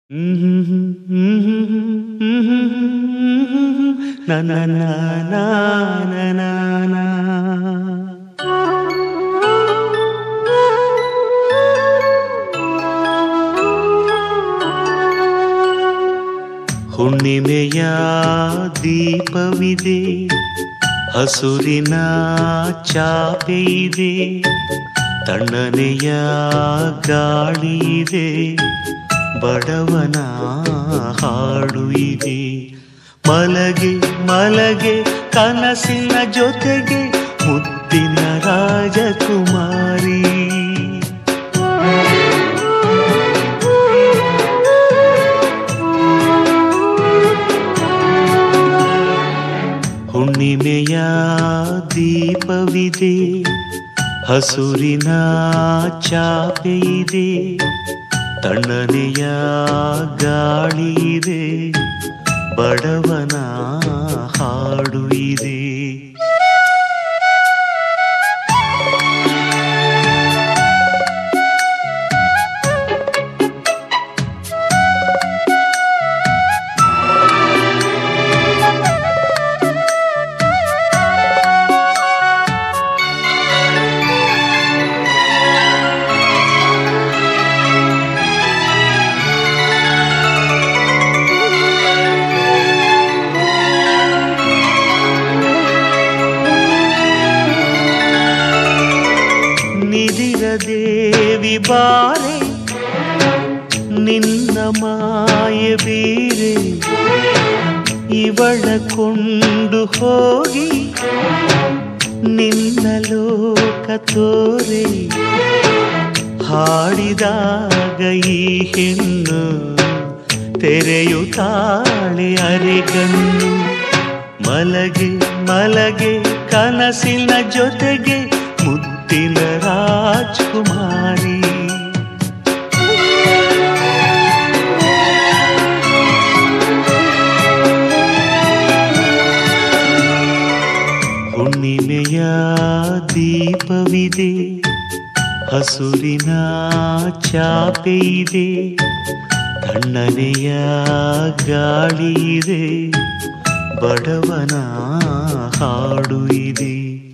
na na na na na na na ಹುಣ್ಣಿಮೆಯ ದೀಪವಿದೆ ಹಸುರಿನ ಚಾಪೆ ಇದೆ ತಣ್ಣನೆಯ ಗಾಳಿ ಇದೆ ಬಡವನ ಹಾಡು ಇದೆ ಮಲಗೆ ಮಲಗೆ ಕನಸಿನ ಜೊತೆಗೆ ಮುತ್ತಿನ ರಾಜಕುಮಾರಿ ಹುಣ್ಣಿಮೆಯ ದೀಪವಿದೆ ಹಸುರಿನ ಚಾಪೆ ಇದೆ ತಣ್ಣನೆಯ ಗಾಳಿ ಇದೆ ಬಡವನ ಹಾಡು ಇದೆ ನಿಧಿರ ದೇವಿ ಬಾರೆ ನಿನ್ನ ಮಾಯ ಬೀರೆ ಇವಳ ಕೊಂಡು ಹೋಗಿ ನಿನ್ನ ಲೋಕ ತೋರೆ ಹಾಡಿದಾಗ ಈ ಹೆಣ್ಣು ತೆರೆಯುತ್ತಾಳೆ ಅರೆಗಣ್ಣು ಮಲಗೆ ಮಲಗೆ ಕನಸಿನ ಜೊತೆಗೆ ಮುತ್ತಿನ ರಾಜ್ಕುಮಾರಿ ಹುಣ್ಣಿಮೆಯ ದೀಪವಿದೆ ಹಸುರಿನ ಚಾಪೆ ಇದೆ ತಣ್ಣನೆಯ ಗಾಳಿ ಇದೆ ಬಡವನ ಹಾಡು ಇದೆ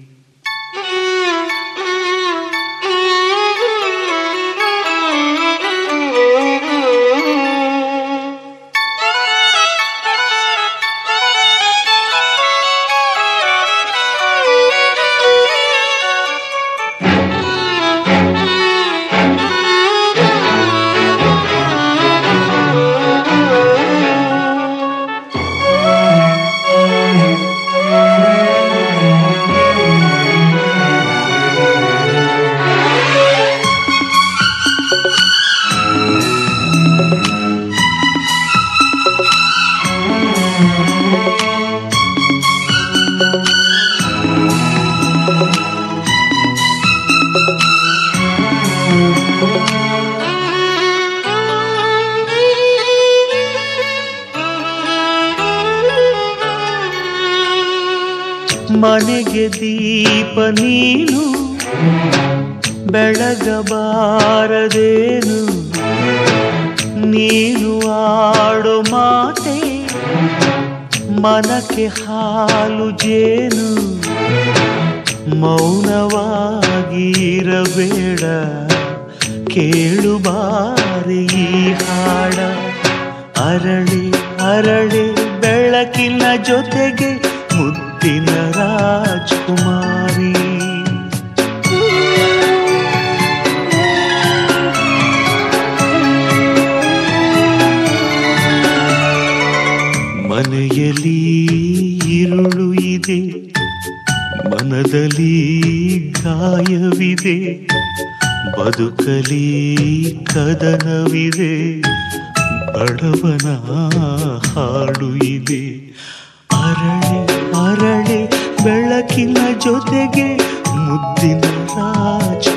ಮನೆಗೆ ದೀಪ ನೀನು ಬೆಳಗಬಾರದೇನು ನೀನು ಆಡೋ ಮಾತೆ ಮನಕ್ಕೆ ಹಾಲು ಜೇನು ಮೌನವಾಗಿ ಇರಬೇಡ ಕೇಳು ಬಾರಿ ಈ ಹಾಡ ಅರಳಿ ಅರಳಿ ಬೆಳಕಿನ ಜೊತೆಗೆ ಮುತ್ತಿನ ರಾಜ್ಕುಮಾರಿ ಮನೆಯಲ್ಲಿ ഇരുಳು ಇದೆ ಮನದಲ್ಲಿ ಗಾಯವಿದೆ ಬದುಕಲಿ ಕದನವಿದೆ ಬಡವನ ಹಾಡು ಇದೆ ಅರಳೆ ಅರಳೆ ಬೆಳಕಿನ ಜೊತೆಗೆ ಮುದ್ದಿನ ರಾಜ